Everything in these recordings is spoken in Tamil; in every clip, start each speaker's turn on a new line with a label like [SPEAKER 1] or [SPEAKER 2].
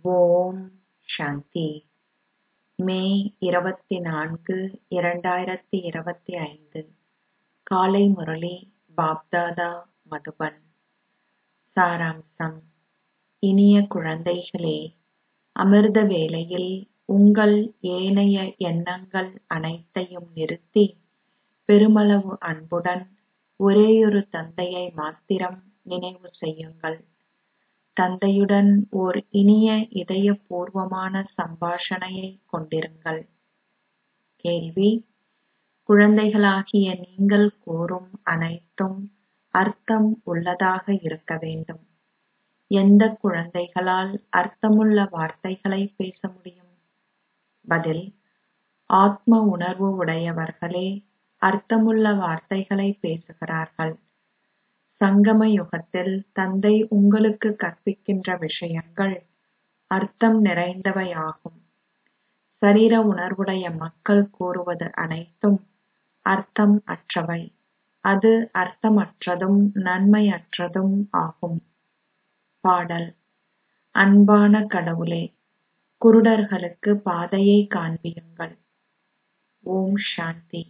[SPEAKER 1] ஓம் சாந்தி மே இருபத்தி நான்கு இரண்டாயிரத்தி இருபத்தி ஐந்து காலை முரளி பாப்தாதா மதுபன் சாராம்சம் இனிய குழந்தைகளே அமிர்த வேளையில் உங்கள் ஏனைய எண்ணங்கள் அனைத்தையும் நிறுத்தி பெருமளவு அன்புடன் ஒரேயொரு தந்தையை மாத்திரம் நினைவு செய்யுங்கள் தந்தையுடன் ஓர் இனிய இதயபூர்வமான சம்பாஷணையைக் கொண்டிருங்கள் கேள்வி குழந்தைகளாகிய நீங்கள் கூறும் அனைத்தும் அர்த்தம் உள்ளதாக இருக்க வேண்டும் எந்தக் குழந்தைகளால் அர்த்தமுள்ள வார்த்தைகளைப் பேச முடியும் பதில் ஆத்ம உணர்வு உடையவர்களே அர்த்தமுள்ள வார்த்தைகளைப் பேசுகிறார்கள் சங்கம யுகத்தில் தந்தை உங்களுக்குக் கற்பிக்கின்ற விஷயங்கள் அர்த்தம் நிறைந்தவையாகும் சரீர உணர்வுடைய மக்கள் கூறுவது அனைத்தும் அர்த்தம் அற்றவை அது அர்த்தமற்றதும் நன்மையற்றதும் ஆகும் பாடல் அன்பான கடவுளே குருடர்களுக்கு பாதையைக் காண்பியுங்கள் ஓம் சாந்தி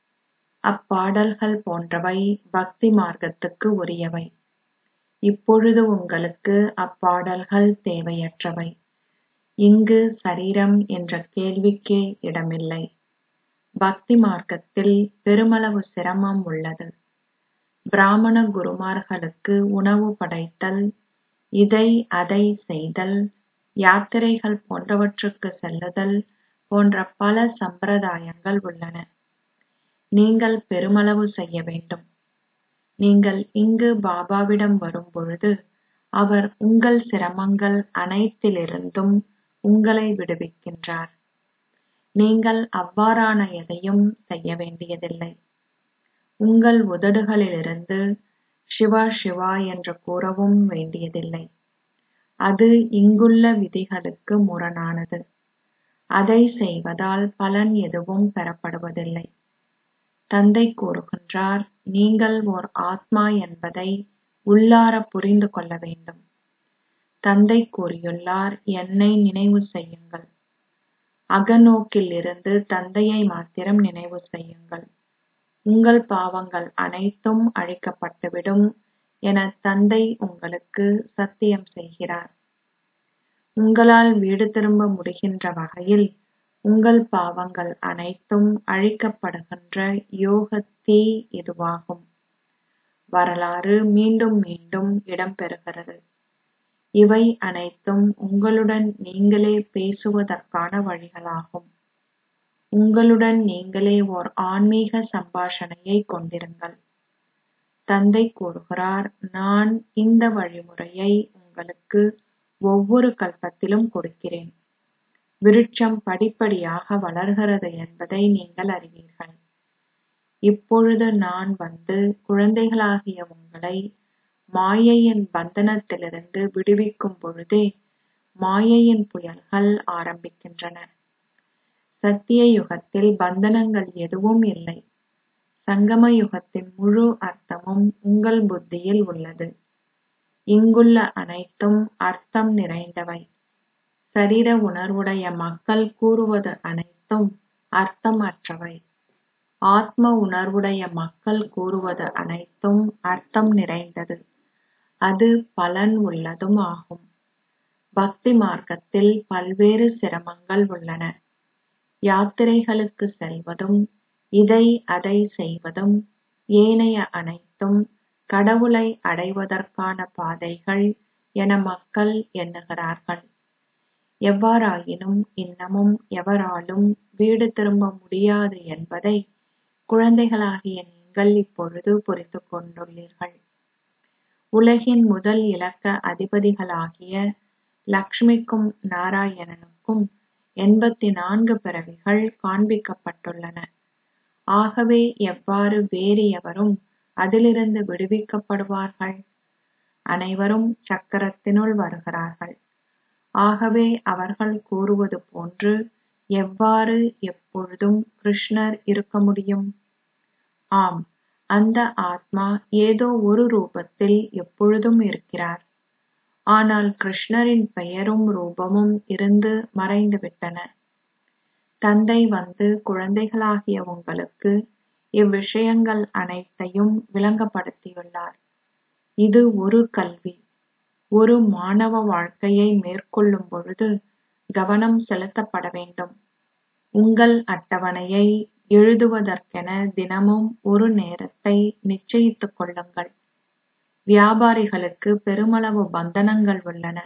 [SPEAKER 1] அப்பாடல்கள் போன்றவை பக்தி மார்க்கத்துக்கு உரியவை இப்பொழுது உங்களுக்கு அப்பாடல்கள் தேவையற்றவை இங்கு சரீரம் என்ற கேள்விக்கே இடமில்லை பக்தி மார்க்கத்தில் பெருமளவு சிரமம் உள்ளது பிராமண குருமார்களுக்கு உணவு படைத்தல் இதை அதை செய்தல் யாத்திரைகள் போன்றவற்றுக்கு செல்லுதல் போன்ற பல சம்பிரதாயங்கள் உள்ளன நீங்கள் பெருமளவு செய்ய வேண்டும் நீங்கள் இங்கு பாபாவிடம் வரும் பொழுது அவர் உங்கள் சிரமங்கள் அனைத்திலிருந்தும் உங்களை விடுவிக்கின்றார் நீங்கள் அவ்வாறான எதையும் செய்ய வேண்டியதில்லை உங்கள் உதடுகளிலிருந்து சிவா சிவா என்று கூறவும் வேண்டியதில்லை அது இங்குள்ள விதிகளுக்கு முரணானது அதை செய்வதால் பலன் எதுவும் பெறப்படுவதில்லை தந்தை கூறுகின்றார் நீங்கள் ஓர் ஆத்மா என்பதை உள்ளார புரிந்து கொள்ள வேண்டும் தந்தை கூறியுள்ளார் என்னை நினைவு செய்யுங்கள் அகநோக்கில் இருந்து தந்தையை மாத்திரம் நினைவு செய்யுங்கள் உங்கள் பாவங்கள் அனைத்தும் அழிக்கப்பட்டுவிடும் என தந்தை உங்களுக்கு சத்தியம் செய்கிறார் உங்களால் வீடு திரும்ப முடிகின்ற வகையில் உங்கள் பாவங்கள் அனைத்தும் அழிக்கப்படுகின்ற யோக தீ இதுவாகும் வரலாறு மீண்டும் மீண்டும் இடம்பெறுகிறது இவை அனைத்தும் உங்களுடன் நீங்களே பேசுவதற்கான வழிகளாகும் உங்களுடன் நீங்களே ஓர் ஆன்மீக சம்பாஷணையை கொண்டிருங்கள் தந்தை கூறுகிறார் நான் இந்த வழிமுறையை உங்களுக்கு ஒவ்வொரு கல்பத்திலும் கொடுக்கிறேன் விருட்சம் படிப்படியாக வளர்கிறது என்பதை நீங்கள் அறிவீர்கள் இப்பொழுது நான் வந்து குழந்தைகளாகிய உங்களை மாயையின் பந்தனத்திலிருந்து விடுவிக்கும் பொழுதே மாயையின் புயல்கள் ஆரம்பிக்கின்றன சத்திய யுகத்தில் பந்தனங்கள் எதுவும் இல்லை சங்கம யுகத்தின் முழு அர்த்தமும் உங்கள் புத்தியில் உள்ளது இங்குள்ள அனைத்தும் அர்த்தம் நிறைந்தவை சரீர உணர்வுடைய மக்கள் கூறுவது அனைத்தும் அர்த்தம் அற்றவை ஆத்ம உணர்வுடைய மக்கள் கூறுவது அனைத்தும் அர்த்தம் நிறைந்தது அது பலன் உள்ளதும் ஆகும் பக்தி மார்க்கத்தில் பல்வேறு சிரமங்கள் உள்ளன யாத்திரைகளுக்கு செல்வதும் இதை அதை செய்வதும் ஏனைய அனைத்தும் கடவுளை அடைவதற்கான பாதைகள் என மக்கள் எண்ணுகிறார்கள் எவ்வாறாயினும் இன்னமும் எவராலும் வீடு திரும்ப முடியாது என்பதை குழந்தைகளாகிய நீங்கள் இப்பொழுது புரிந்து கொண்டுள்ளீர்கள் உலகின் முதல் இலக்க அதிபதிகளாகிய லக்ஷ்மிக்கும் நாராயணனுக்கும் எண்பத்தி நான்கு பிறவிகள் காண்பிக்கப்பட்டுள்ளன ஆகவே எவ்வாறு வேறு எவரும் அதிலிருந்து விடுவிக்கப்படுவார்கள் அனைவரும் சக்கரத்தினுள் வருகிறார்கள் ஆகவே அவர்கள் கூறுவது போன்று எவ்வாறு எப்பொழுதும் கிருஷ்ணர் இருக்க முடியும் ஆம் அந்த ஆத்மா ஏதோ ஒரு ரூபத்தில் எப்பொழுதும் இருக்கிறார் ஆனால் கிருஷ்ணரின் பெயரும் ரூபமும் இருந்து மறைந்துவிட்டன தந்தை வந்து குழந்தைகளாகிய உங்களுக்கு இவ்விஷயங்கள் அனைத்தையும் விளங்கப்படுத்தியுள்ளார் இது ஒரு கல்வி ஒரு மாணவ வாழ்க்கையை மேற்கொள்ளும் பொழுது கவனம் செலுத்தப்பட வேண்டும் உங்கள் அட்டவணையை எழுதுவதற்கென தினமும் ஒரு நேரத்தை நிச்சயித்துக் கொள்ளுங்கள் வியாபாரிகளுக்கு பெருமளவு பந்தனங்கள் உள்ளன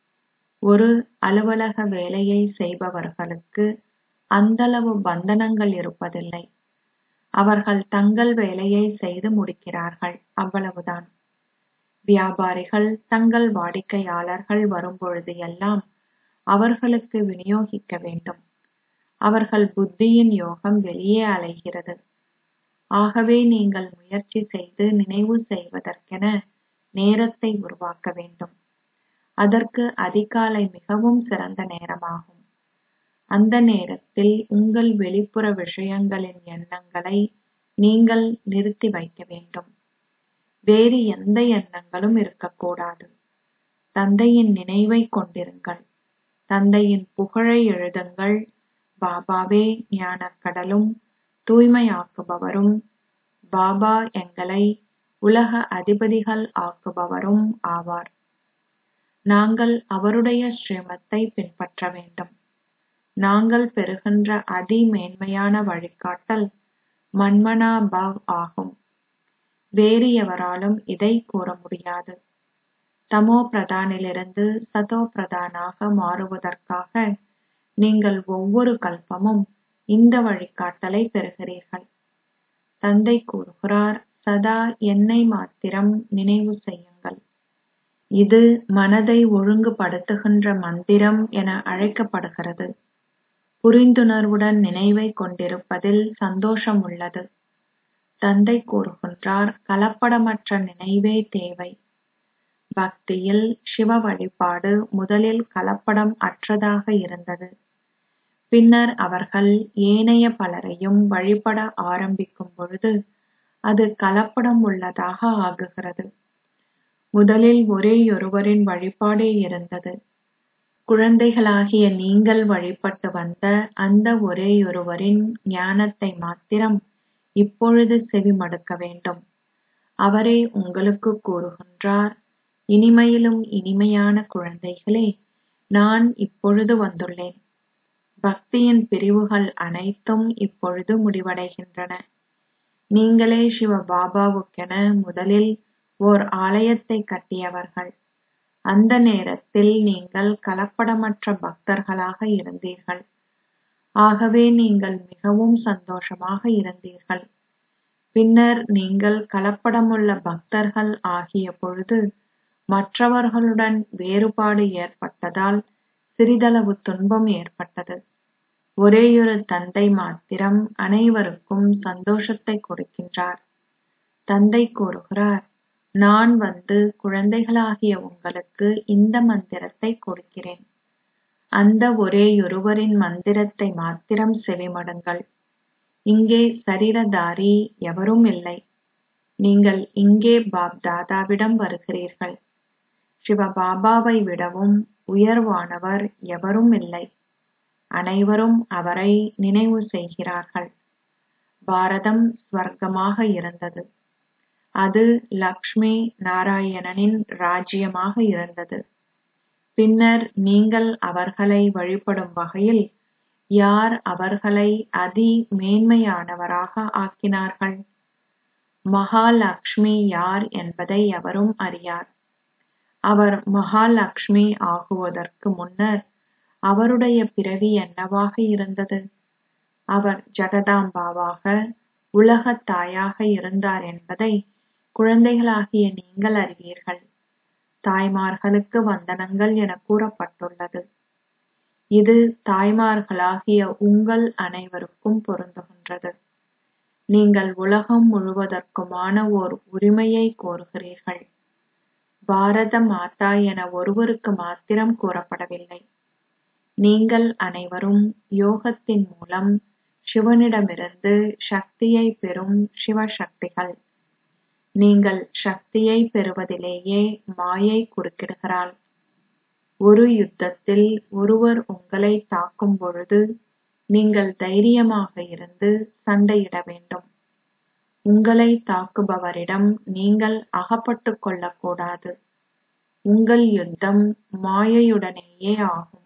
[SPEAKER 1] ஒரு அலுவலக வேலையை செய்பவர்களுக்கு அந்தளவு பந்தனங்கள் இருப்பதில்லை அவர்கள் தங்கள் வேலையை செய்து முடிக்கிறார்கள் அவ்வளவுதான் வியாபாரிகள் தங்கள் வாடிக்கையாளர்கள் வரும்பொழுது எல்லாம் அவர்களுக்கு விநியோகிக்க வேண்டும் அவர்கள் புத்தியின் யோகம் வெளியே அலைகிறது ஆகவே நீங்கள் முயற்சி செய்து நினைவு செய்வதற்கென நேரத்தை உருவாக்க வேண்டும் அதற்கு அதிகாலை மிகவும் சிறந்த நேரமாகும் அந்த நேரத்தில் உங்கள் வெளிப்புற விஷயங்களின் எண்ணங்களை நீங்கள் நிறுத்தி வைக்க வேண்டும் வேறு எந்த எண்ணங்களும் இருக்கக்கூடாது தந்தையின் நினைவை கொண்டிருங்கள் தந்தையின் புகழை எழுதுங்கள் பாபாவே ஞானக்கடலும் தூய்மையாக்குபவரும் பாபா எங்களை உலக அதிபதிகள் ஆக்குபவரும் ஆவார் நாங்கள் அவருடைய ஸ்ரீமத்தை பின்பற்ற வேண்டும் நாங்கள் பெறுகின்ற அதி மேன்மையான வழிகாட்டல் மன்மனா பாவ் ஆகும் வேறு எவராலும் இதை கூற முடியாது தமோ பிரதானிலிருந்து சதோ பிரதானாக மாறுவதற்காக நீங்கள் ஒவ்வொரு கல்பமும் இந்த வழிகாட்டலை பெறுகிறீர்கள் தந்தை கூறுகிறார் சதா என்னை மாத்திரம் நினைவு செய்யுங்கள் இது மனதை ஒழுங்குபடுத்துகின்ற மந்திரம் என அழைக்கப்படுகிறது புரிந்துணர்வுடன் நினைவை கொண்டிருப்பதில் சந்தோஷம் உள்ளது தந்தை கூறுகின்றார் கலப்படமற்ற நினைவே தேவை பக்தியில் சிவ வழிபாடு முதலில் கலப்படம் அற்றதாக இருந்தது பின்னர் அவர்கள் ஏனைய பலரையும் வழிபட ஆரம்பிக்கும் பொழுது அது கலப்படம் உள்ளதாக ஆகுகிறது முதலில் ஒரேயொருவரின் வழிபாடே இருந்தது குழந்தைகளாகிய நீங்கள் வழிபட்டு வந்த அந்த ஒரேயொருவரின் ஞானத்தை மாத்திரம் இப்பொழுது செவிமடுக்க வேண்டும் அவரே உங்களுக்கு கூறுகின்றார் இனிமையிலும் இனிமையான குழந்தைகளே நான் இப்பொழுது வந்துள்ளேன் பக்தியின் பிரிவுகள் அனைத்தும் இப்பொழுது முடிவடைகின்றன நீங்களே சிவ பாபாவுக்கென முதலில் ஓர் ஆலயத்தை கட்டியவர்கள் அந்த நேரத்தில் நீங்கள் கலப்படமற்ற பக்தர்களாக இருந்தீர்கள் ஆகவே நீங்கள் மிகவும் சந்தோஷமாக இருந்தீர்கள் பின்னர் நீங்கள் கலப்படமுள்ள பக்தர்கள் ஆகிய பொழுது மற்றவர்களுடன் வேறுபாடு ஏற்பட்டதால் சிறிதளவு துன்பம் ஏற்பட்டது ஒரேயொரு தந்தை மாத்திரம் அனைவருக்கும் சந்தோஷத்தை கொடுக்கின்றார் தந்தை கூறுகிறார் நான் வந்து குழந்தைகளாகிய உங்களுக்கு இந்த மந்திரத்தை கொடுக்கிறேன் அந்த ஒரேயொருவரின் மந்திரத்தை மாத்திரம் செவிமடுங்கள் இங்கே சரீரதாரி எவரும் இல்லை நீங்கள் இங்கே பாப் தாதாவிடம் வருகிறீர்கள் சிவ பாபாவை விடவும் உயர்வானவர் எவரும் இல்லை அனைவரும் அவரை நினைவு செய்கிறார்கள் பாரதம் ஸ்வர்க்கமாக இருந்தது அது லக்ஷ்மி நாராயணனின் ராஜ்யமாக இருந்தது பின்னர் நீங்கள் அவர்களை வழிபடும் வகையில் யார் அவர்களை அதி மேன்மையானவராக ஆக்கினார்கள் மகாலட்சுமி யார் என்பதை எவரும் அறியார் அவர் மகாலட்சுமி ஆகுவதற்கு முன்னர் அவருடைய பிறவி என்னவாக இருந்தது அவர் ஜெகதாம்பாவாக உலகத் தாயாக இருந்தார் என்பதை குழந்தைகளாகிய நீங்கள் அறிவீர்கள் தாய்மார்களுக்கு வந்தனங்கள் என கூறப்பட்டுள்ளது இது தாய்மார்களாகிய உங்கள் அனைவருக்கும் பொருந்துகின்றது நீங்கள் உலகம் முழுவதற்குமான ஓர் உரிமையை கோருகிறீர்கள் பாரத மாதா என ஒருவருக்கு மாத்திரம் கூறப்படவில்லை நீங்கள் அனைவரும் யோகத்தின் மூலம் சிவனிடமிருந்து சக்தியை பெறும் சிவசக்திகள் நீங்கள் சக்தியை பெறுவதிலேயே மாயை குறுக்கிடுகிறாள் ஒரு யுத்தத்தில் ஒருவர் உங்களை தாக்கும் பொழுது நீங்கள் தைரியமாக இருந்து சண்டையிட வேண்டும் உங்களை தாக்குபவரிடம் நீங்கள் அகப்பட்டுக் கொள்ளக்கூடாது உங்கள் யுத்தம் மாயையுடனேயே ஆகும்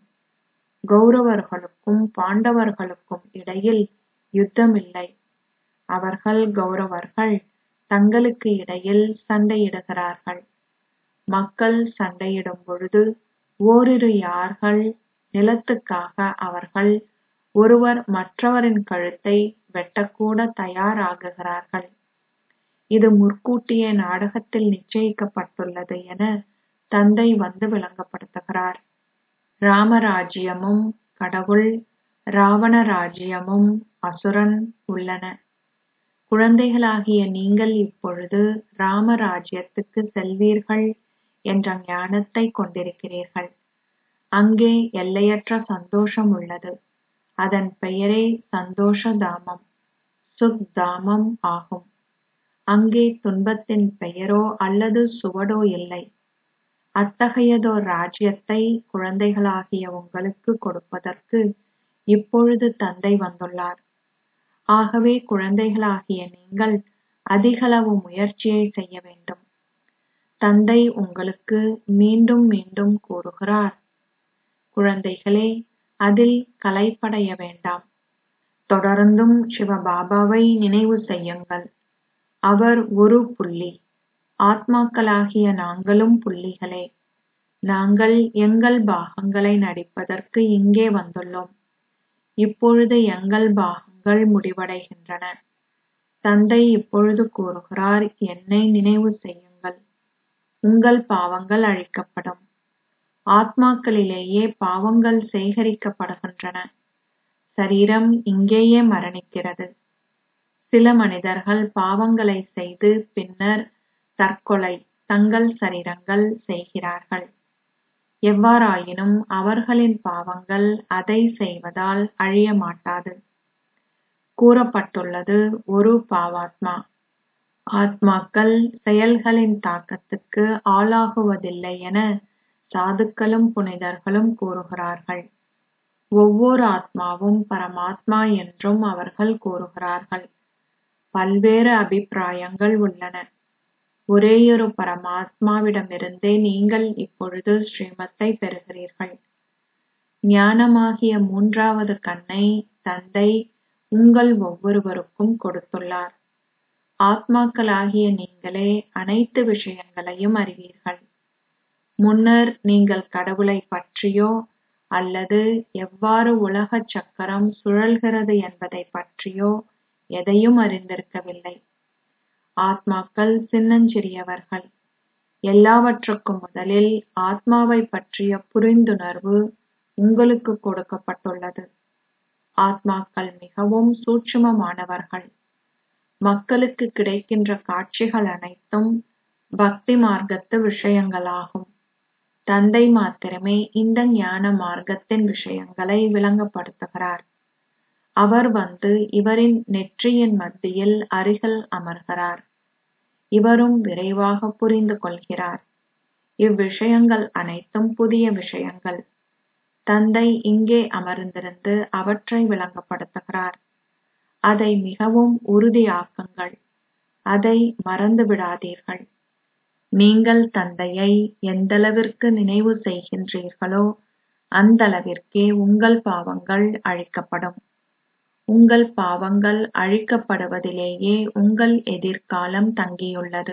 [SPEAKER 1] கௌரவர்களுக்கும் பாண்டவர்களுக்கும் இடையில் யுத்தமில்லை அவர்கள் கௌரவர்கள் தங்களுக்கு இடையில் சண்டையிடுகிறார்கள் மக்கள் சண்டையிடும் பொழுது ஓரிரு யார்கள் நிலத்துக்காக அவர்கள் ஒருவர் மற்றவரின் கழுத்தை வெட்டக்கூட தயாராகுகிறார்கள் இது முற்கூட்டியே நாடகத்தில் நிச்சயிக்கப்பட்டுள்ளது என தந்தை வந்து விளங்கப்படுத்துகிறார் ராமராஜ்யமும் கடவுள் ராவண ராஜ்யமும் அசுரன் உள்ளன குழந்தைகளாகிய நீங்கள் இப்பொழுது ராமராஜ்யத்துக்கு செல்வீர்கள் என்ற ஞானத்தை கொண்டிருக்கிறீர்கள் அங்கே எல்லையற்ற சந்தோஷம் உள்ளது அதன் பெயரே சந்தோஷ தாமம் சுக் தாமம் ஆகும் அங்கே துன்பத்தின் பெயரோ அல்லது சுவடோ இல்லை அத்தகையதோர் ராஜ்யத்தை குழந்தைகளாகிய உங்களுக்கு கொடுப்பதற்கு இப்பொழுது தந்தை வந்துள்ளார் ஆகவே குழந்தைகளாகிய நீங்கள் அதிகளவு முயற்சியை செய்ய வேண்டும் தந்தை உங்களுக்கு மீண்டும் மீண்டும் கூறுகிறார் குழந்தைகளே அதில் கலைப்படைய வேண்டாம் தொடர்ந்தும் சிவபாபாவை நினைவு செய்யுங்கள் அவர் ஒரு புள்ளி ஆத்மாக்களாகிய நாங்களும் புள்ளிகளே நாங்கள் எங்கள் பாகங்களை நடிப்பதற்கு இங்கே வந்துள்ளோம் இப்பொழுது எங்கள் பாகங்கள் முடிவடைகின்றன தந்தை இப்பொழுது கூறுகிறார் என்னை நினைவு செய்யுங்கள் உங்கள் பாவங்கள் அழிக்கப்படும் ஆத்மாக்களிலேயே பாவங்கள் சேகரிக்கப்படுகின்றன சரீரம் இங்கேயே மரணிக்கிறது சில மனிதர்கள் பாவங்களை செய்து பின்னர் தற்கொலை தங்கள் சரீரங்கள் செய்கிறார்கள் எவ்வாறாயினும் அவர்களின் பாவங்கள் அதை செய்வதால் அழிய மாட்டாது கூறப்பட்டுள்ளது ஒரு பாவாத்மா ஆத்மாக்கள் செயல்களின் தாக்கத்துக்கு ஆளாகுவதில்லை என சாதுக்களும் புனிதர்களும் கூறுகிறார்கள் ஒவ்வொரு ஆத்மாவும் பரமாத்மா என்றும் அவர்கள் கூறுகிறார்கள் பல்வேறு அபிப்பிராயங்கள் உள்ளன ஒரேயொரு பரமாத்மாவிடமிருந்தே நீங்கள் இப்பொழுது ஸ்ரீமத்தை பெறுகிறீர்கள் ஞானமாகிய மூன்றாவது கண்ணை தந்தை உங்கள் ஒவ்வொருவருக்கும் கொடுத்துள்ளார் ஆத்மாக்களாகிய நீங்களே அனைத்து விஷயங்களையும் அறிவீர்கள் முன்னர் நீங்கள் கடவுளை பற்றியோ அல்லது எவ்வாறு உலக சக்கரம் சுழல்கிறது என்பதை பற்றியோ எதையும் அறிந்திருக்கவில்லை ஆத்மாக்கள் சின்னஞ்சிறியவர்கள் எல்லாவற்றுக்கும் முதலில் ஆத்மாவை பற்றிய புரிந்துணர்வு உங்களுக்கு கொடுக்கப்பட்டுள்ளது ஆத்மாக்கள் மிகவும் சூட்சுமமானவர்கள் மக்களுக்கு கிடைக்கின்ற காட்சிகள் அனைத்தும் பக்தி மார்க்கத்து விஷயங்களாகும் தந்தை மாத்திரமே இந்த ஞான மார்க்கத்தின் விஷயங்களை விளங்கப்படுத்துகிறார் அவர் வந்து இவரின் நெற்றியின் மத்தியில் அருகில் அமர்கிறார் இவரும் விரைவாக புரிந்து கொள்கிறார் இவ்விஷயங்கள் அனைத்தும் புதிய விஷயங்கள் தந்தை இங்கே அமர்ந்திருந்து அவற்றை விளங்கப்படுத்துகிறார் அதை மிகவும் உறுதியாக்குங்கள் அதை மறந்து விடாதீர்கள் நீங்கள் தந்தையை எந்தளவிற்கு நினைவு செய்கின்றீர்களோ அந்தளவிற்கே உங்கள் பாவங்கள் அழிக்கப்படும் உங்கள் பாவங்கள் அழிக்கப்படுவதிலேயே உங்கள் எதிர்காலம் தங்கியுள்ளது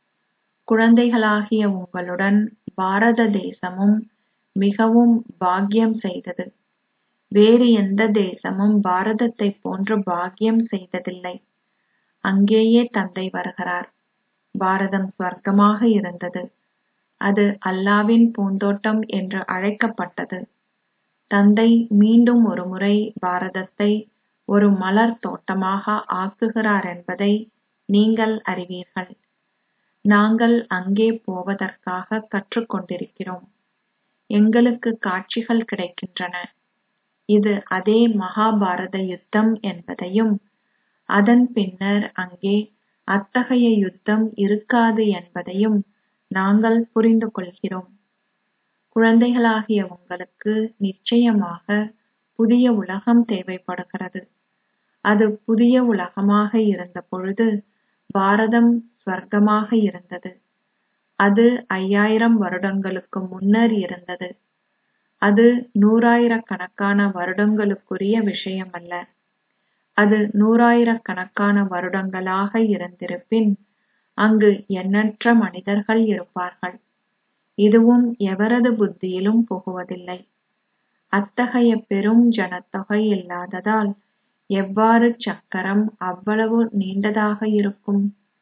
[SPEAKER 1] குழந்தைகளாகிய உங்களுடன் பாரத தேசமும் மிகவும் பாக்கியம் செய்தது வேறு எந்த தேசமும் பாரதத்தை போன்று பாக்கியம் செய்ததில்லை அங்கேயே தந்தை வருகிறார் பாரதம் ஸ்வர்க்கமாக இருந்தது அது அல்லாவின் பூந்தோட்டம் என்று அழைக்கப்பட்டது தந்தை மீண்டும் ஒருமுறை பாரதத்தை ஒரு மலர் தோட்டமாக ஆக்குகிறார் என்பதை நீங்கள் அறிவீர்கள் நாங்கள் அங்கே போவதற்காக கற்றுக்கொண்டிருக்கிறோம் எங்களுக்கு காட்சிகள் கிடைக்கின்றன இது அதே மகாபாரத யுத்தம் என்பதையும் அதன் பின்னர் அங்கே அத்தகைய யுத்தம் இருக்காது என்பதையும் நாங்கள் புரிந்து கொள்கிறோம் குழந்தைகளாகிய உங்களுக்கு நிச்சயமாக புதிய உலகம் தேவைப்படுகிறது அது புதிய உலகமாக இருந்த பொழுது பாரதம் ஸ்வர்க்கமாக இருந்தது அது ஐயாயிரம் வருடங்களுக்கு முன்னர் இருந்தது அது நூறாயிரக்கணக்கான வருடங்களுக்குரிய விஷயமல்ல அது நூறாயிரக்கணக்கான வருடங்களாக இருந்திருப்பின் அங்கு எண்ணற்ற மனிதர்கள் இருப்பார்கள் இதுவும் எவரது புத்தியிலும் புகுவதில்லை அத்தகைய பெரும் ஜனத்தொகை இல்லாததால் எவ்வாறு சக்கரம் அவ்வளவு நீண்டதாக இருக்கும்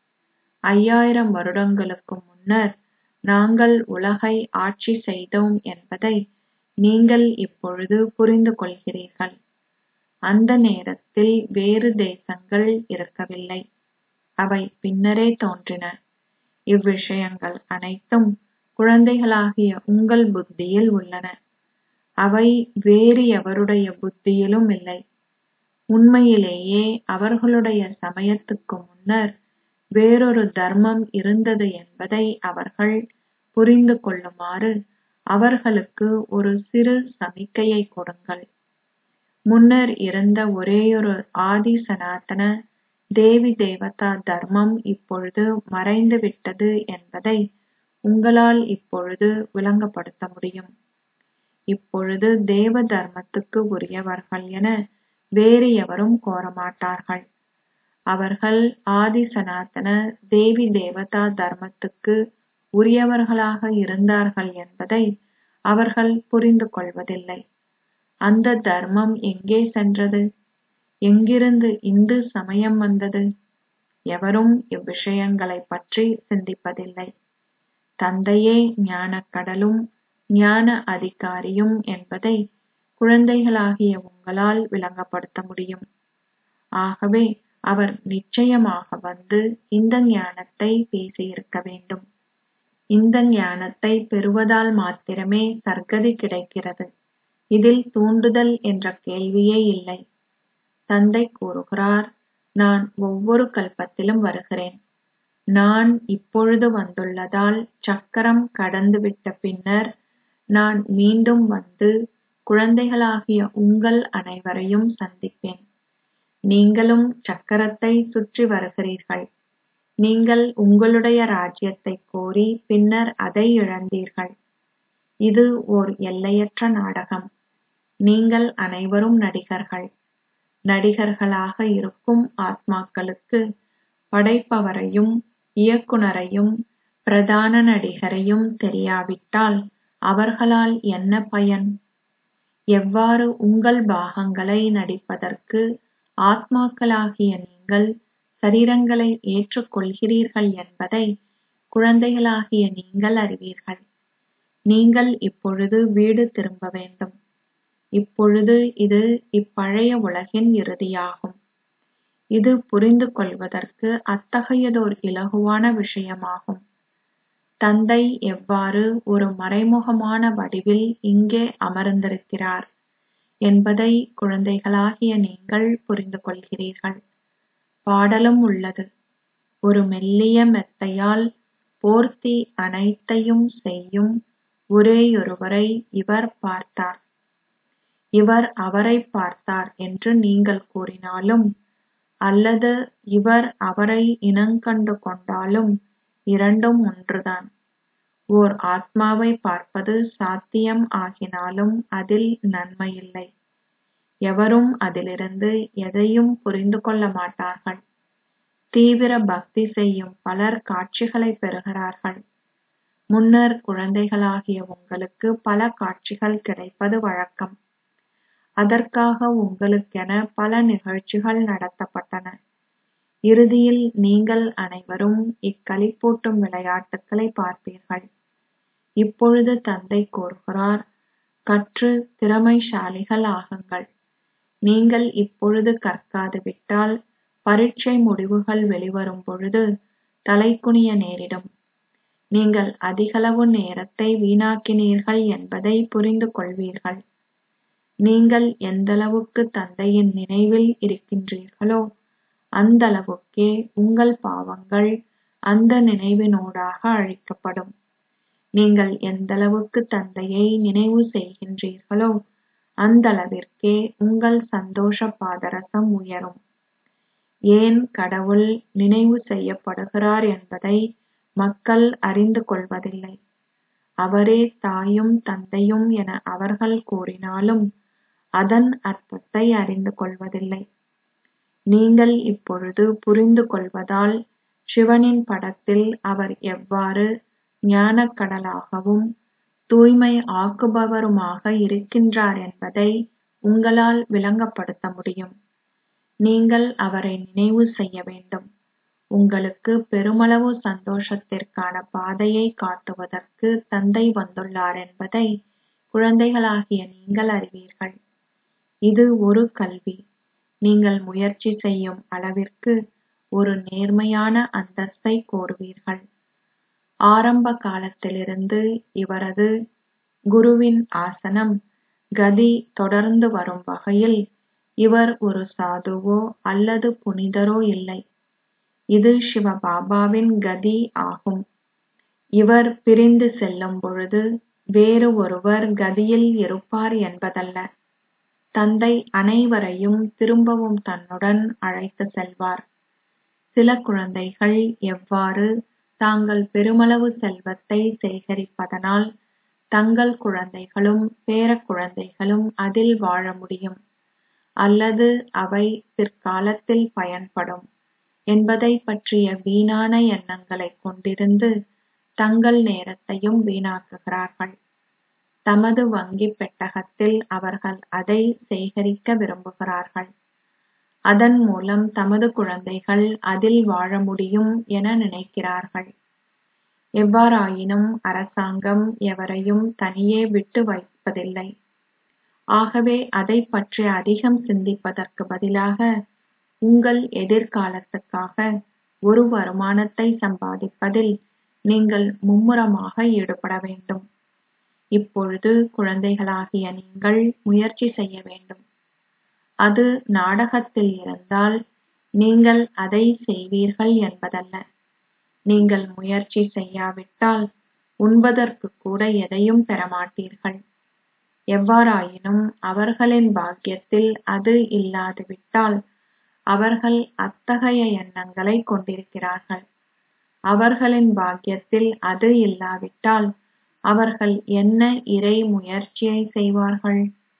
[SPEAKER 1] ஐயாயிரம் வருடங்களுக்கு முன்னர் நாங்கள் உலகை ஆட்சி செய்தோம் என்பதை நீங்கள் இப்பொழுது புரிந்து கொள்கிறீர்கள் அந்த நேரத்தில் வேறு தேசங்கள் இருக்கவில்லை அவை பின்னரே தோன்றின இவ்விஷயங்கள் அனைத்தும் குழந்தைகளாகிய உங்கள் புத்தியில் உள்ளன அவை வேறு எவருடைய புத்தியிலும் இல்லை உண்மையிலேயே அவர்களுடைய சமயத்துக்கு முன்னர் வேறொரு தர்மம் இருந்தது என்பதை அவர்கள் புரிந்து கொள்ளுமாறு அவர்களுக்கு ஒரு சிறு சமிக்கையை கொடுங்கள் முன்னர் இருந்த ஒரேயொரு ஆதி சனாதன தேவி தேவதா தர்மம் இப்பொழுது மறைந்து விட்டது என்பதை உங்களால் இப்பொழுது விளங்கப்படுத்த முடியும் இப்பொழுது தேவ தர்மத்துக்கு உரியவர்கள் என வேறு எவரும் கோரமாட்டார்கள் அவர்கள் ஆதி சனாதன தேவி தேவதா தர்மத்துக்கு உரியவர்களாக இருந்தார்கள் என்பதை அவர்கள் புரிந்து கொள்வதில்லை அந்த தர்மம் எங்கே சென்றது எங்கிருந்து இந்து சமயம் வந்தது எவரும் இவ்விஷயங்களைப் பற்றி சிந்திப்பதில்லை தந்தையே ஞானக் கடலும் ஞான அதிகாரியும் என்பதை குழந்தைகளாகிய உங்களால் விளங்கப்படுத்த முடியும் ஆகவே அவர் நிச்சயமாக வந்து இந்த ஞானத்தை பேசியிருக்க வேண்டும் இந்த ஞானத்தை பெறுவதால் மாத்திரமே சர்க்கதி கிடைக்கிறது இதில் தூண்டுதல் என்ற கேள்வியே இல்லை தந்தை கூறுகிறார் நான் ஒவ்வொரு கல்பத்திலும் வருகிறேன் நான் இப்பொழுது வந்துள்ளதால் சக்கரம் கடந்துவிட்ட பின்னர் நான் மீண்டும் வந்து குழந்தைகளாகிய உங்கள் அனைவரையும் சந்திப்பேன் நீங்களும் சக்கரத்தை சுற்றி வருகிறீர்கள் நீங்கள் உங்களுடைய ராஜ்யத்தை கோரி பின்னர் அதை இழந்தீர்கள் இது ஓர் எல்லையற்ற நாடகம் நீங்கள் அனைவரும் நடிகர்கள் நடிகர்களாக இருக்கும் ஆத்மாக்களுக்கு படைப்பவரையும் இயக்குனரையும் பிரதான நடிகரையும் தெரியாவிட்டால் அவர்களால் என்ன பயன் எவ்வாறு உங்கள் பாகங்களை நடிப்பதற்கு ஆத்மாக்களாகிய நீங்கள் சரீரங்களை ஏற்றுக்கொள்கிறீர்கள் என்பதை குழந்தைகளாகிய நீங்கள் அறிவீர்கள் நீங்கள் இப்பொழுது வீடு திரும்ப வேண்டும் இப்பொழுது இது இப்பழைய உலகின் இறுதியாகும் இது புரிந்து கொள்வதற்கு அத்தகையதோர் இலகுவான விஷயமாகும் தந்தை எவ்வாறு ஒரு மறைமுகமான வடிவில் இங்கே அமர்ந்திருக்கிறார் என்பதை குழந்தைகளாகிய நீங்கள் புரிந்து கொள்கிறீர்கள் பாடலும் உள்ளது ஒரு மெல்லிய மெத்தையால் போர்த்தி அனைத்தையும் செய்யும் ஒரேயொருவரை இவர் பார்த்தார் இவர் அவரை பார்த்தார் என்று நீங்கள் கூறினாலும் அல்லது இவர் அவரை இனங்கண்டு கொண்டாலும் இரண்டும் ஒன்றுதான் ஓர் ஆத்மாவை பார்ப்பது சாத்தியம் ஆகினாலும் அதில் நன்மையில்லை எவரும் அதிலிருந்து எதையும் புரிந்து கொள்ள மாட்டார்கள் தீவிர பக்தி செய்யும் பலர் காட்சிகளை பெறுகிறார்கள் முன்னர் குழந்தைகளாகிய உங்களுக்கு பல காட்சிகள் கிடைப்பது வழக்கம் அதற்காக உங்களுக்கென பல நிகழ்ச்சிகள் நடத்தப்பட்டன இறுதியில் நீங்கள் அனைவரும் இக்களிப்பூட்டும் விளையாட்டுக்களை பார்ப்பீர்கள் இப்பொழுது தந்தை கூறுகிறார் கற்று திறமைசாலிகள் ஆகுங்கள் நீங்கள் இப்பொழுது கற்காது விட்டால் பரீட்சை முடிவுகள் வெளிவரும் பொழுது தலைகுனிய நேரிடும் நீங்கள் அதிகளவு நேரத்தை வீணாக்கினீர்கள் என்பதை புரிந்து கொள்வீர்கள் நீங்கள் எந்தளவுக்கு தந்தையின் நினைவில் இருக்கின்றீர்களோ அந்தளவுக்கே உங்கள் பாவங்கள் அந்த நினைவினூடாக அழிக்கப்படும் நீங்கள் எந்தளவுக்கு தந்தையை நினைவு செய்கின்றீர்களோ அந்தளவிற்கே உங்கள் சந்தோஷ பாதரசம் உயரும் ஏன் கடவுள் நினைவு செய்யப்படுகிறார் என்பதை மக்கள் அறிந்து கொள்வதில்லை அவரே தாயும் தந்தையும் என அவர்கள் கூறினாலும் அதன் அர்த்தத்தை அறிந்து கொள்வதில்லை நீங்கள் இப்பொழுது புரிந்து கொள்வதால் சிவனின் படத்தில் அவர் எவ்வாறு ஞானக்கடலாகவும் தூய்மை ஆக்குபவருமாக இருக்கின்றார் என்பதை உங்களால் விளங்கப்படுத்த முடியும் நீங்கள் அவரை நினைவு செய்ய வேண்டும் உங்களுக்கு பெருமளவு சந்தோஷத்திற்கான பாதையை காட்டுவதற்கு தந்தை வந்துள்ளார் என்பதை குழந்தைகளாகிய நீங்கள் அறிவீர்கள் இது ஒரு கல்வி நீங்கள் முயற்சி செய்யும் அளவிற்கு ஒரு நேர்மையான அந்தஸ்தை கோருவீர்கள் ஆரம்ப காலத்திலிருந்து இவரது குருவின் ஆசனம் கதி தொடர்ந்து வரும் வகையில் இவர் ஒரு சாதுவோ அல்லது புனிதரோ இல்லை இது சிவபாபாவின் கதி ஆகும் இவர் பிரிந்து செல்லும் பொழுது வேறு ஒருவர் கதியில் இருப்பார் என்பதல்ல தந்தை அனைவரையும் திரும்பவும் தன்னுடன் அழைத்து செல்வார் சில குழந்தைகள் எவ்வாறு தாங்கள் பெருமளவு செல்வத்தை சேகரிப்பதனால் தங்கள் குழந்தைகளும் பேரக்குழந்தைகளும் அதில் வாழ முடியும் அல்லது அவை பிற்காலத்தில் பயன்படும் என்பதை பற்றிய வீணான எண்ணங்களைக் கொண்டிருந்து தங்கள் நேரத்தையும் வீணாக்குகிறார்கள் தமது வங்கிப் பெட்டகத்தில் அவர்கள் அதை சேகரிக்க விரும்புகிறார்கள் அதன் மூலம் தமது குழந்தைகள் அதில் வாழ முடியும் என நினைக்கிறார்கள் எவ்வாறாயினும் அரசாங்கம் எவரையும் தனியே விட்டு வைப்பதில்லை ஆகவே அதைப் பற்றி அதிகம் சிந்திப்பதற்கு பதிலாக உங்கள் எதிர்காலத்துக்காக ஒரு வருமானத்தை சம்பாதிப்பதில் நீங்கள் மும்முரமாக ஈடுபட வேண்டும் இப்பொழுது குழந்தைகளாகிய நீங்கள் முயற்சி செய்ய வேண்டும் அது நாடகத்தில் இருந்தால் நீங்கள் அதை செய்வீர்கள் என்பதல்ல நீங்கள் முயற்சி செய்யாவிட்டால் உண்பதற்கு கூட எதையும் பெறமாட்டீர்கள் எவ்வாறாயினும் அவர்களின் பாக்கியத்தில் அது இல்லாதுவிட்டால் அவர்கள் அத்தகைய எண்ணங்களை கொண்டிருக்கிறார்கள் அவர்களின் பாக்கியத்தில் அது இல்லாவிட்டால் அவர்கள் என்ன இறை முயற்சியை செய்வார்கள்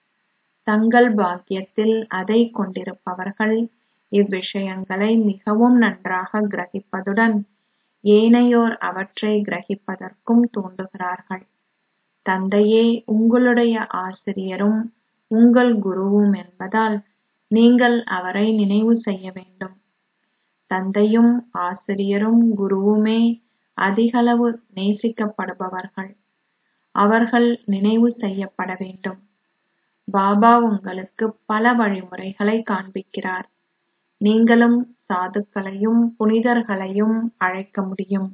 [SPEAKER 1] தங்கள் பாக்கியத்தில் அதை கொண்டிருப்பவர்கள் இவ்விஷயங்களை மிகவும் நன்றாக கிரகிப்பதுடன் ஏனையோர் அவற்றை கிரகிப்பதற்கும் தூண்டுகிறார்கள் தந்தையே உங்களுடைய ஆசிரியரும் உங்கள் குருவும் என்பதால் நீங்கள் அவரை நினைவு செய்ய வேண்டும் தந்தையும் ஆசிரியரும் குருவுமே அதிகளவு நேசிக்கப்படுபவர்கள் அவர்கள் நினைவு செய்யப்பட வேண்டும் பாபா உங்களுக்கு பல வழிமுறைகளை காண்பிக்கிறார் நீங்களும் சாதுக்களையும் புனிதர்களையும் அழைக்க முடியும்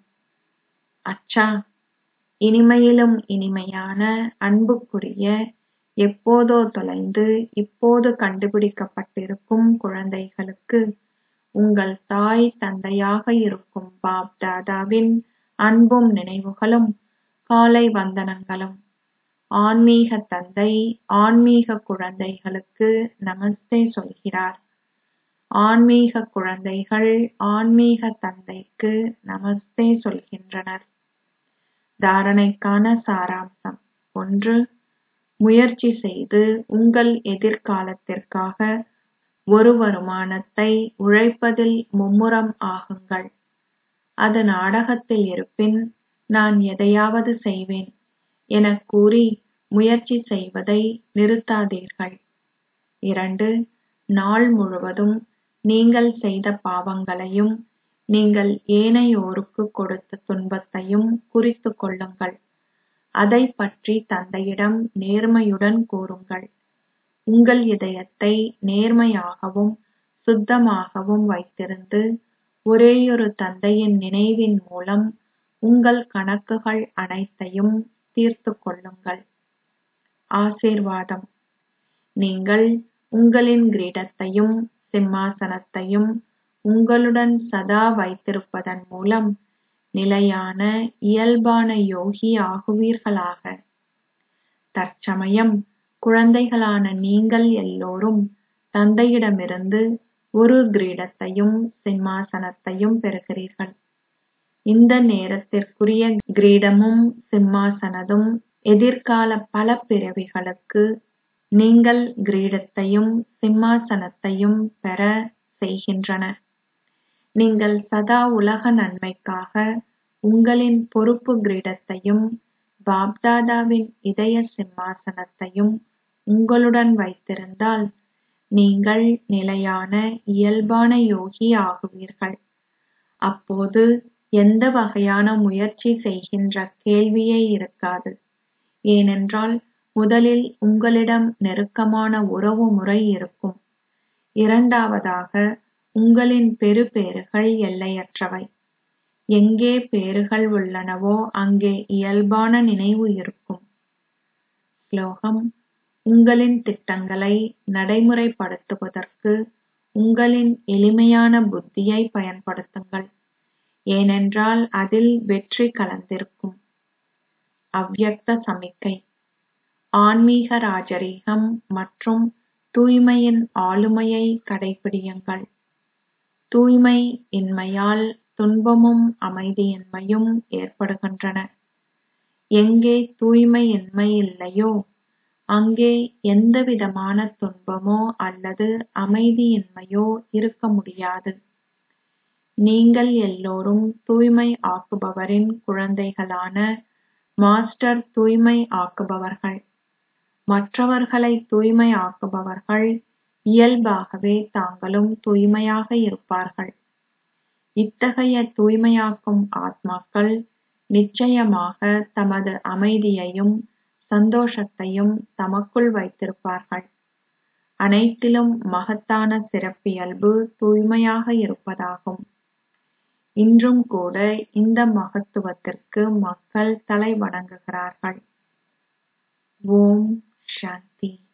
[SPEAKER 1] அச்சா இனிமையிலும் இனிமையான அன்புக்குரிய எப்போதோ தொலைந்து இப்போது கண்டுபிடிக்கப்பட்டிருக்கும் குழந்தைகளுக்கு உங்கள் தாய் தந்தையாக இருக்கும் பாப் தாதாவின் அன்பும் நினைவுகளும் காலை வந்தனங்களும் ஆன்மீக தந்தை ஆன்மீக குழந்தைகளுக்கு நமஸ்தே சொல்கிறார் ஆன்மீக குழந்தைகள் ஆன்மீக தந்தைக்கு நமஸ்தே சொல்கின்றனர் தாரணைக்கான சாராம்சம் ஒன்று முயற்சி செய்து உங்கள் எதிர்காலத்திற்காக ஒரு வருமானத்தை உழைப்பதில் மும்முரம் ஆகுங்கள் அது நாடகத்தில் இருப்பின் நான் எதையாவது செய்வேன் எனக் கூறி முயற்சி செய்வதை நிறுத்தாதீர்கள் இரண்டு நாள் முழுவதும் நீங்கள் செய்த பாவங்களையும் நீங்கள் ஏனையோருக்கு கொடுத்த துன்பத்தையும் குறித்துக் கொள்ளுங்கள் அதைப் பற்றி தந்தையிடம் நேர்மையுடன் கூறுங்கள் உங்கள் இதயத்தை நேர்மையாகவும் சுத்தமாகவும் வைத்திருந்து ஒரேயொரு தந்தையின் நினைவின் மூலம் உங்கள் கணக்குகள் அனைத்தையும் தீர்த்துக் கொள்ளுங்கள் ஆசீர்வாதம் நீங்கள் உங்களின் கிரீடத்தையும் சிம்மாசனத்தையும் உங்களுடன் சதா வைத்திருப்பதன் மூலம் நிலையான இயல்பான யோகி ஆகுவீர்களாக தற்சமயம் குழந்தைகளான நீங்கள் எல்லோரும் தந்தையிடமிருந்து ஒரு கிரீடத்தையும் சிம்மாசனத்தையும் பெறுகிறீர்கள் இந்த நேரத்திற்குரிய கிரீடமும் சிம்மாசனதும் எதிர்கால பல பிறவிகளுக்கு நீங்கள் கிரீடத்தையும் சிம்மாசனத்தையும் பெற செய்கின்றன நீங்கள் சதா உலக நன்மைக்காக உங்களின் பொறுப்பு கிரீடத்தையும் பாப்தாதாவின் இதய சிம்மாசனத்தையும் உங்களுடன் வைத்திருந்தால் நீங்கள் நிலையான இயல்பான யோகி ஆகுவீர்கள் அப்போது எந்த வகையான முயற்சி செய்கின்ற கேள்வியே இருக்காது ஏனென்றால் முதலில் உங்களிடம் நெருக்கமான உறவு முறை இருக்கும் இரண்டாவதாக உங்களின் பெறுபேறுகள் எல்லையற்றவை எங்கே பேறுகள் உள்ளனவோ அங்கே இயல்பான நினைவு இருக்கும் ஸ்லோகம் உங்களின் திட்டங்களை நடைமுறைப்படுத்துவதற்கு உங்களின் எளிமையான புத்தியை பயன்படுத்துங்கள் ஏனென்றால் அதில் வெற்றி கலந்திருக்கும் அவ்யக்த சமிக்கை ஆன்மீக ராஜரீகம் மற்றும் தூய்மையின் ஆளுமையை கடைபிடியுங்கள் தூய்மை இன்மையால் துன்பமும் அமைதியின்மையும் ஏற்படுகின்றன எங்கே தூய்மையின்மை இல்லையோ அங்கே எந்தவிதமான துன்பமோ அல்லது அமைதியின்மையோ இருக்க முடியாது நீங்கள் எல்லோரும் தூய்மை ஆக்குபவரின் குழந்தைகளான மாஸ்டர் தூய்மை ஆக்குபவர்கள் மற்றவர்களை தூய்மை ஆக்குபவர்கள் இயல்பாகவே தாங்களும் தூய்மையாக இருப்பார்கள் இத்தகைய தூய்மையாக்கும் ஆத்மாக்கள் நிச்சயமாக தமது அமைதியையும் சந்தோஷத்தையும் தமக்குள் வைத்திருப்பார்கள் அனைத்திலும் மகத்தான சிறப்பியல்பு தூய்மையாக இருப்பதாகும் இன்றும் கூட இந்த மகத்துவத்திற்கு மக்கள் தலை வணங்குகிறார்கள் ஓம் சாந்தி